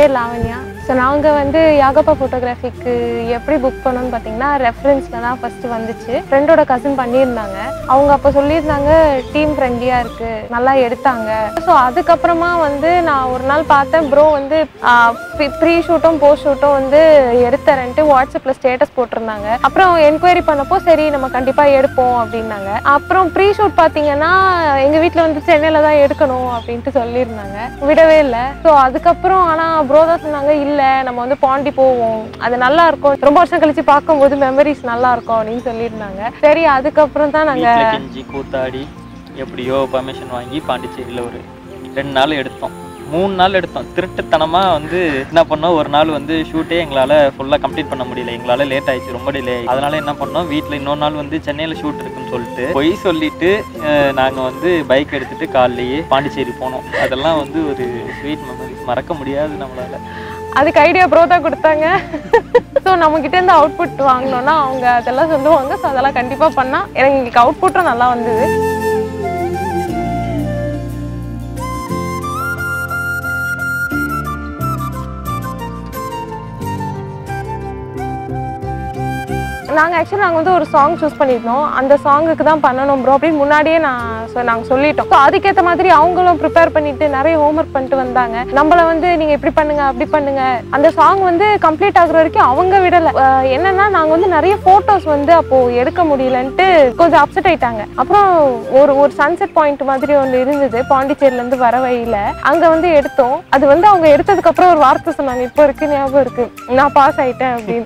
பேர் லாவண்யா ஸோ நாங்கள் வந்து யாகப்பா ஃபோட்டோகிராஃபிக்கு எப்படி புக் பண்ணோம்னு பார்த்தீங்கன்னா ரெஃபரன்ஸில் தான் ஃபஸ்ட்டு வந்துச்சு ஃப்ரெண்டோட கசின் பண்ணியிருந்தாங்க அவங்க அப்போ சொல்லியிருந்தாங்க டீம் ஃப்ரெண்ட்லியாக இருக்குது நல்லா எடுத்தாங்க ஸோ அதுக்கப்புறமா வந்து நான் ஒரு நாள் பார்த்தேன் ப்ரோ வந்து ப்ரீ ஷூட்டும் போஸ்ட் ஷூட்டும் வந்து எடுத்தரன்ட்டு வாட்ஸ்அப்பில் ஸ்டேட்டஸ் போட்டிருந்தாங்க அப்புறம் என்கொயரி பண்ணப்போ சரி நம்ம கண்டிப்பாக எடுப்போம் அப்படின்னாங்க அப்புறம் ப்ரீ ஷூட் பார்த்தீங்கன்னா எங்கள் வீட்டில் வந்து சென்னையில் தான் எடுக்கணும் அப்படின்ட்டு சொல்லியிருந்தாங்க விடவே இல்லை ஸோ அதுக்கப்புறம் ஆனால் ப்ரோ தான் சொன்னாங்க இல்லை நம்ம வந்து பாண்டி போவோம் அது நல்லா இருக்கும் ரொம்ப வருஷம் கழிச்சு பார்க்கும்போது மெமரிஸ் நல்லா இருக்கும் அப்படின்னு சொல்லியிருந்தாங்க சரி அதுக்கப்புறம் தான் வீட்டில் நாங்கள் கெஞ்சி கூத்தாடி எப்படியோ பர்மிஷன் வாங்கி பாண்டிச்சேரியில் ஒரு ரெண்டு நாள் எடுத்தோம் மூணு நாள் எடுத்தோம் திருட்டுத்தனமாக வந்து என்ன பண்ணோம் ஒரு நாள் வந்து ஷூட்டே எங்களால் ஃபுல்லாக கம்ப்ளீட் பண்ண முடியல எங்களால் லேட் ஆயிடுச்சு ரொம்ப டிலே அதனால என்ன பண்ணோம் வீட்டில் இன்னொரு நாள் வந்து சென்னையில் ஷூட் இருக்குன்னு சொல்லிட்டு பொய் சொல்லிட்டு நாங்கள் வந்து பைக் எடுத்துட்டு காலையிலேயே பாண்டிச்சேரி போனோம் அதெல்லாம் வந்து ஒரு ஸ்வீட் மெமரிஸ் மறக்க முடியாது நம்மளால அதுக்கு ஐடியா ப்ரோ தான் கொடுத்தாங்க ஸோ நம்மக்கிட்ட இருந்து அவுட்புட் வாங்கினோன்னா அவங்க அதெல்லாம் சொல்லுவாங்க ஸோ அதெல்லாம் கண்டிப்பாக பண்ணால் எனக்கு எங்களுக்கு அவுட்புட்டும் நல்லா வந்தது நாங்கள் ஆக்சுவலி நாங்கள் வந்து ஒரு சாங் சூஸ் பண்ணியிருந்தோம் அந்த சாங்குக்கு தான் பண்ணணும் ப்ரோ அப்படின்னு முன்னாடியே நான் சொ- நாங்கள் சொல்லிட்டோம் ஸோ அதுக்கேற்ற மாதிரி அவங்களும் ப்ரிப்பேர் பண்ணிட்டு நிறைய ஹோம்ஒர்க் பண்ணிட்டு வந்தாங்க நம்மளை வந்து நீங்கள் இப்படி பண்ணுங்க அப்படி பண்ணுங்க அந்த சாங் வந்து கம்ப்ளீட் ஆகுற வரைக்கும் அவங்க விடலை அஹ் என்னன்னா நாங்கள் வந்து நிறைய ஃபோட்டோஸ் வந்து அப்போ எடுக்க முடியலன்ட்டு கொஞ்சம் அப்செட் ஆயிட்டாங்க அப்புறம் ஒரு ஒரு சன்செட் பாயிண்ட் மாதிரி ஒன்று இருந்தது பாண்டிச்சேரியிலேருந்து வர வழியில அங்கே வந்து எடுத்தோம் அது வந்து அவங்க எடுத்ததுக்கு அப்புறம் ஒரு வார்த்தை சொன்னாங்க இப்போ இருக்கு ஞாபகம் இருக்கு நான் பாஸ் ஆயிட்டேன் அப்படின்னு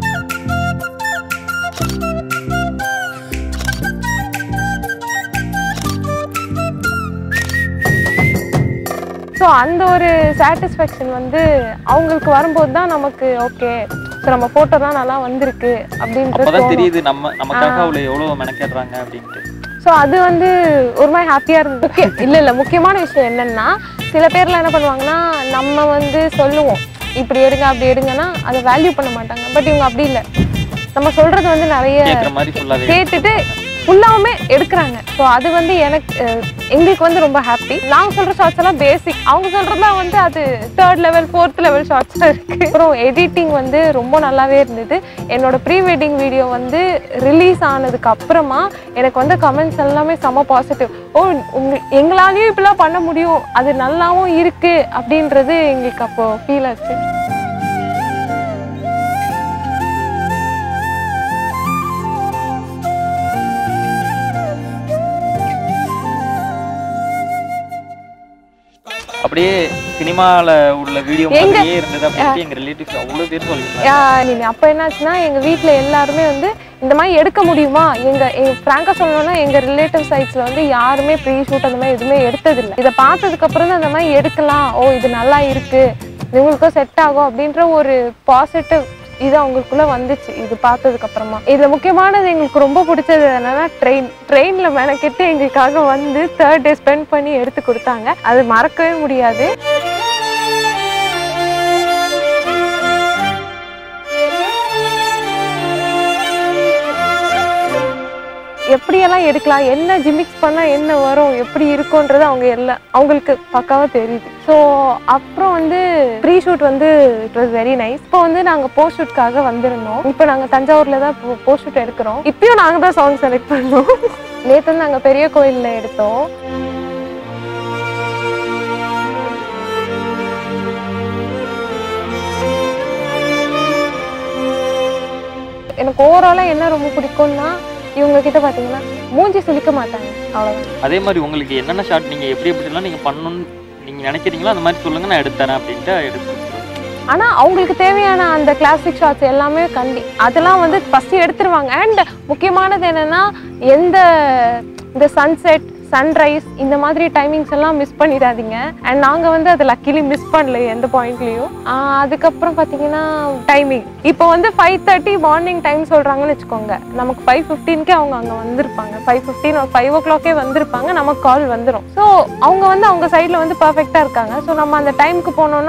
ஸோ அந்த ஒரு சாட்டிஸ்ஃபேக்ஷன் வந்து அவங்களுக்கு வரும்போது தான் நமக்கு ஓகே ஸோ நம்ம ஃபோட்டோ தான் நல்லா வந்திருக்கு அப்படின்றது அப்பதான் தோணும் தெரியுது நம்ம நமக்காக அவ்வளோ எவ்வளோ மெனக்கேடுறாங்க அப்படின்ட்டு ஸோ அது வந்து ஒரு மாதிரி ஹாப்பியாக இருந்தது முக்கிய இல்லை இல்லை முக்கியமான விஷயம் என்னன்னா சில பேர்லாம் என்ன பண்ணுவாங்கன்னா நம்ம வந்து சொல்லுவோம் இப்படி எடுங்க அப்படி எடுங்கன்னா அதை வேல்யூ பண்ண மாட்டாங்க பட் இவங்க அப்படி இல்லை நம்ம சொல்றது வந்து நிறைய கேட்குற மாதிரி ஃபுல்லாகவே கேட்டுட்டு ஃபுல்லாவுமே எடுக்கிறாங்க ஸோ அது வந்து எனக்கு அஹ், எங்களுக்கு வந்து ரொம்ப ஹாப்பி நாங்கள் சொல்கிற ஷார்ட்ஸ் எல்லாம் பேசிக் அவங்க சொல்கிறதுலாம் வந்து அது தேர்ட் லெவல் ஃபோர்த் லெவல் ஷார்ட்ஸாக இருக்குது அப்புறம் எடிட்டிங் வந்து ரொம்ப நல்லாவே இருந்தது என்னோட ப்ரீ வெட்டிங் வீடியோ வந்து ரிலீஸ் ஆனதுக்கு அப்புறமா எனக்கு வந்து கமெண்ட்ஸ் எல்லாமே செம்ம பாசிட்டிவ் ஓ உங்க எங்களாலேயும் இப்படிலாம் பண்ண முடியும் அது நல்லாவும் இருக்குது அப்படின்றது எங்களுக்கு அப்போ ஃபீல் ஆச்சு அப்படியே சினிமாவில் உள்ள வீடியோ மாதிரியே இருந்தது அப்படின்ட்டு எங்கள் ரிலேட்டிவ்ஸ் அவ்வளோ பேர் சொல்லியிருந்தாங்க நீ அப்போ என்னாச்சுன்னா எங்கள் வீட்டில் எல்லாருமே வந்து இந்த மாதிரி எடுக்க முடியுமா எங்கள் எங்கள் ஃப்ராங்காக சொல்லணும்னா எங்கள் ரிலேட்டிவ் சைட்ஸில் வந்து யாருமே ப்ரீ ஷூட் அந்த மாதிரி எதுவுமே எடுத்ததில்லை இதை பார்த்ததுக்கப்புறம் தான் அந்த மாதிரி எடுக்கலாம் ஓ இது நல்லா இருக்கு இவங்களுக்கும் செட் ஆகும் அப்படின்ற ஒரு பாசிட்டிவ் இது அவங்களுக்குள்ள வந்துச்சு இது பார்த்ததுக்கு அப்புறமா இதுல முக்கியமானது எங்களுக்கு ரொம்ப பிடிச்சது என்னன்னா ட்ரெயின் ட்ரெயின்ல மெனக்கெட்டு எங்களுக்காக வந்து தேர்ட் டே ஸ்பெண்ட் பண்ணி எடுத்து கொடுத்தாங்க அது மறக்கவே முடியாது எப்படியெல்லாம் எடுக்கலாம் என்ன ஜிமிக்ஸ் பண்ணால் என்ன வரும் எப்படி இருக்கும்ன்றது அவங்க எல்லாம் அவங்களுக்கு பக்காவாக தெரியுது ஸோ அப்புறம் வந்து ப்ரீ ஷூட் வந்து இட் வாஸ் வெரி நைஸ் இப்போ வந்து நாங்கள் போஸ்ட் ஷூட்காக வந்திருந்தோம் இப்போ நாங்கள் தஞ்சாவூரில் தான் போஸ்ட் ஷூட் எடுக்கிறோம் இப்பயும் நாங்கள் தான் சாங் செலக்ட் பண்ணோம் நேற்று நாங்கள் பெரிய கோயிலில் எடுத்தோம் எனக்கு ஓவராலாக என்ன ரொம்ப பிடிக்கும்னா இவங்க கிட்ட பார்த்தீங்கன்னா மூஞ்சி சுளிக்க மாட்டாங்க அவ்வளோதான் அதே மாதிரி உங்களுக்கு என்னென்ன ஷாட் நீங்கள் எப்படி எப்படிலாம் நீங்கள் பண்ணணும்னு நீங்கள் நினைக்கிறீங்களோ அந்த மாதிரி சொல்லுங்கள் நான் எடுத்து தரேன் அப்படின்ட்டு எடுத்து கொடுத்துருவேன். ஆனால் அவங்களுக்கு தேவையான அந்த கிளாசிக் ஷாட்ஸ் எல்லாமே கண்டி அதெல்லாம் வந்து ஃபஸ்ட்டு எடுத்துருவாங்க அண்ட் முக்கியமானது என்னென்னா எந்த இந்த சன்செட் சன்ரைஸ் இந்த மாதிரி டைமிங்ஸ் எல்லாம் மிஸ் பண்ணிடாதீங்க அண்ட் நாங்கள் வந்து அதை லக்கிலி மிஸ் பண்ணல எந்த பாயிண்ட்லேயும் அதுக்கப்புறம் பார்த்தீங்கன்னா டைமிங் இப்போ வந்து ஃபைவ் தேர்ட்டி மார்னிங் டைம் சொல்கிறாங்கன்னு வச்சுக்கோங்க நமக்கு ஃபைவ் ஃபிஃப்டீன்க்கே அவங்க அங்கே வந்திருப்பாங்க ஃபைவ் ஃபிஃப்டீன் ஒரு ஃபைவ் ஓ கிளாக்கே வந்திருப்பாங்க நமக்கு கால் வந்துடும் ஸோ அவங்க வந்து அவங்க சைடில் வந்து பர்ஃபெக்டாக இருக்காங்க ஸோ நம்ம அந்த டைமுக்கு போனோம்னா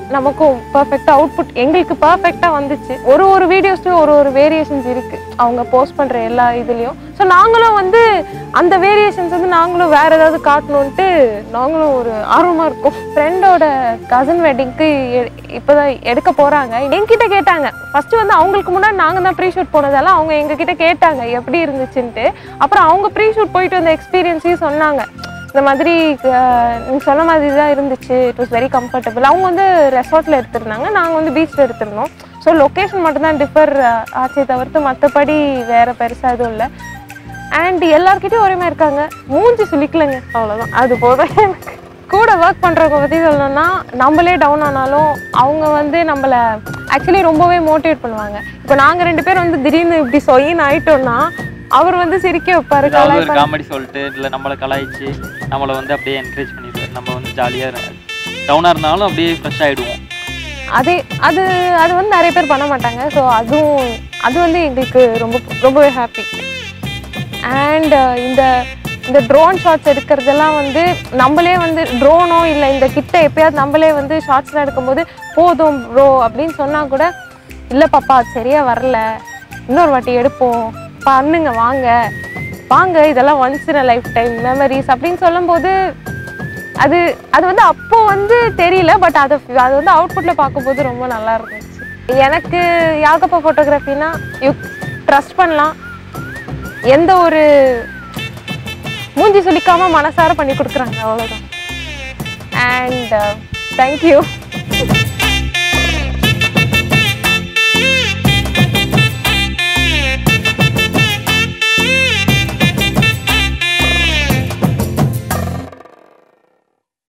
நமக்கும் பர்ஃபெக்டாக அவுட்புட் எங்களுக்கு பர்ஃபெக்டாக வந்துச்சு ஒரு ஒரு வீடியோஸ்லையும் ஒரு ஒரு வேரியேஷன்ஸ் இருக்குது அவங்க போஸ்ட் பண்ணுற எல்லா இதுலேயும் ஸோ நாங்களும் வந்து அந்த வேரியேஷன்ஸ் வந்து நாங்களும் வேறு ஏதாவது காட்டணுன்ட்டு நாங்களும் ஒரு ஆர்வமாக இருக்கோம் ஃப்ரெண்டோட கசன் வெட்டிங்க்கு இப்போ தான் எடுக்க போகிறாங்க என்கிட்ட கேட்டாங்க ஃபஸ்ட்டு வந்து அவங்களுக்கு முன்னாடி நாங்கள் தான் ப்ரீ ஷூட் போனதால அவங்க எங்ககிட்ட கேட்டாங்க எப்படி இருந்துச்சுன்ட்டு அப்புறம் அவங்க ப்ரீ ஷூட் போயிட்டு வந்த எக்ஸ்பீரியன்ஸையும் சொன்னாங்க இந்த மாதிரி நீங்கள் சொன்ன மாதிரி தான் இருந்துச்சு இட் வாஸ் வெரி கம்ஃபர்டபுள் அவங்க வந்து ரெசார்ட்டில் எடுத்திருந்தாங்க நாங்கள் வந்து பீச்சில் எடுத்திருந்தோம் ஸோ லொக்கேஷன் மட்டும்தான் டிஃபர் ஆச்சே தவிர்த்து மற்றபடி வேறு பெருசாக எதுவும் இல்லை அண்ட் எல்லார்கிட்டயும் ஒரே மாதிரி இருக்காங்க மூஞ்சி சுளிக்கலைங்க அவ்வளோதான் அது போதும் எனக்கு கூட ஒர்க் பண்ணுறவங்க பற்றி சொல்லணும்னா நம்மளே டவுன் ஆனாலும் அவங்க வந்து நம்மளை ஆக்சுவலி ரொம்பவே மோட்டிவேட் பண்ணுவாங்க இப்போ நாங்கள் ரெண்டு பேரும் வந்து திடீர்னு இப்படி சொயின்னு ஆயிட்டோம்னா அவர் வந்து சிரிக்க வைப்பாரு ஏதாவது ஒரு கலாய்ப்பாரு. காமெடி சொல்லிட்டு இல்லை நம்மளை கலாய்ச்சி நம்மளை வந்து அப்படியே என்கரேஜ் பண்ணிடுவார் நம்ம வந்து ஜாலியாக டவுனாக இருந்தாலும் அப்படியே ஃப்ரெஷ் ஆகிடுவோம் அதே அது அது வந்து நிறைய பேர் பண்ண மாட்டாங்க ஸோ அதுவும் அது வந்து எங்களுக்கு ரொம்ப ரொம்பவே ஹாப்பி அண்ட் இந்த இந்த ட்ரோன் ஷாட்ஸ் எடுக்கிறதெல்லாம் வந்து நம்மளே வந்து ட்ரோனோ இல்லை இந்த கிட்ட எப்பயாவது நம்மளே வந்து ஷார்ட்ஸ்லாம் எடுக்கும்போது போதும் ப்ரோ அப்படின்னு சொன்னால் கூட இல்லை பாப்பா அது சரியாக வரல இன்னொரு வாட்டி எடுப்போம் பண்ணுங்க வாங்க வாங்க இதெல்லாம் once in life time memories அப்படின்னு சொல்லும்போது அது அது வந்து அப்போ வந்து தெரியல பட் அதை அது வந்து அவுட்புட்டில் பார்க்கும்போது ரொம்ப நல்லா இருந்துச்சு எனக்கு யாகப்பா ஃபோட்டோகிராஃபினா யூ ட்ரஸ்ட் பண்ணலாம் எந்த ஒரு மூஞ்சி சுளிக்காம மனசார பண்ணி கொடுக்குறாங்க அவ்வளோதான் அண்ட் தேங்க்யூ